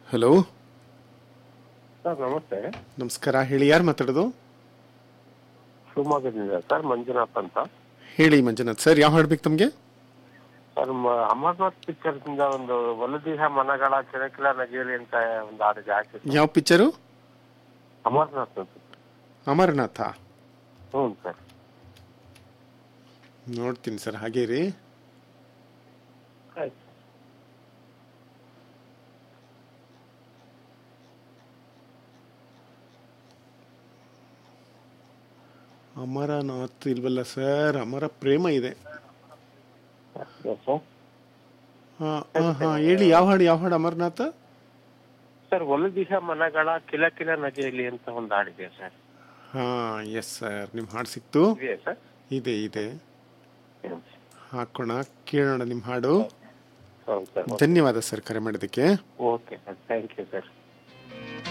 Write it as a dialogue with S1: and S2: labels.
S1: Hello
S2: sir ನಮಸ್ತೆ
S1: ನಮಸ್ಕಾರ ಹೇಳಿ ಯಾರು ಮಾತಾಡೋದು
S2: ಶಿವಮೊಗ್ಗದಿಂದ ಸರ್ ಮಂಜುನಾಥ್ ಅಂತ
S1: ಹೇಳಿ ಮಂಜುನಾಥ್ ಸರ್ ಯಾವ ಹಾಡ್ಬೇಕು ತಮಗೆ
S2: ಸರ್ ಮ- ಅಮರ್ನಾಥ್ ಪಿಕ್ಚರ್ ಇಂದ ಒಂದು ಒಲದಿಹ ಮನಗಳ ಕಿರಕಿಲ ನಗೇಲಿ ಅಂತ ಒಂದು ಹಾಡಿಗೆ ಹಾಕಿ ಸರ್.
S1: ಯಾವ ಪಿಕ್ಚರು
S2: ಅಮರ್ನಾಥ್ ಅಂತ
S1: ಅಮರನಾಥ
S2: ಹ್ಞೂ ಸರ್
S1: ನೋಡ್ತೀನಿ ಸರ್ ಹಾಗೇ ರೀ
S2: ಆಯ್ತು
S1: ಅಮರನಾಥ್ ಇಲ್ವಲ್ಲ ಸರ್ ಅಮರ ಪ್ರೇಮ ಇದೆ
S2: Yes, sir.
S1: ಹಾಂ ಹಾಂ ಹಾಂ ಹೇಳಿ ಯಾವ ಹಾಡು ಯಾವ ಹಾಡು ಅಮರನಾಥ
S2: ಸರ್ ಒಲದಿಹ ಮನಗಳ ಕಿಲಕಿಲ ನಗೆಯಲ್ಲಿ ಅಂತ ಒಂದು ಹಾಡಿದೆ ಸರ್
S1: ಹಾಂ ಎಸ್ ಸರ್ ನಿಮ್ಮ ಹಾಡು ಸಿಕ್ತು
S2: ಇದೆಯಾ ಸರ್
S1: ಇದೆ ಇದೆ
S2: ಹ್ಞೂ
S1: ಹಾಕೋಣ ಕೇಳೋಣ ನಿಮ್ಮ ಹಾಡು
S2: ಹೌದು ಸರ್
S1: ಧನ್ಯವಾದ ಸರ್ ಕರೆ ಮಾಡೋದಕ್ಕೆ
S2: okay sir thank you sir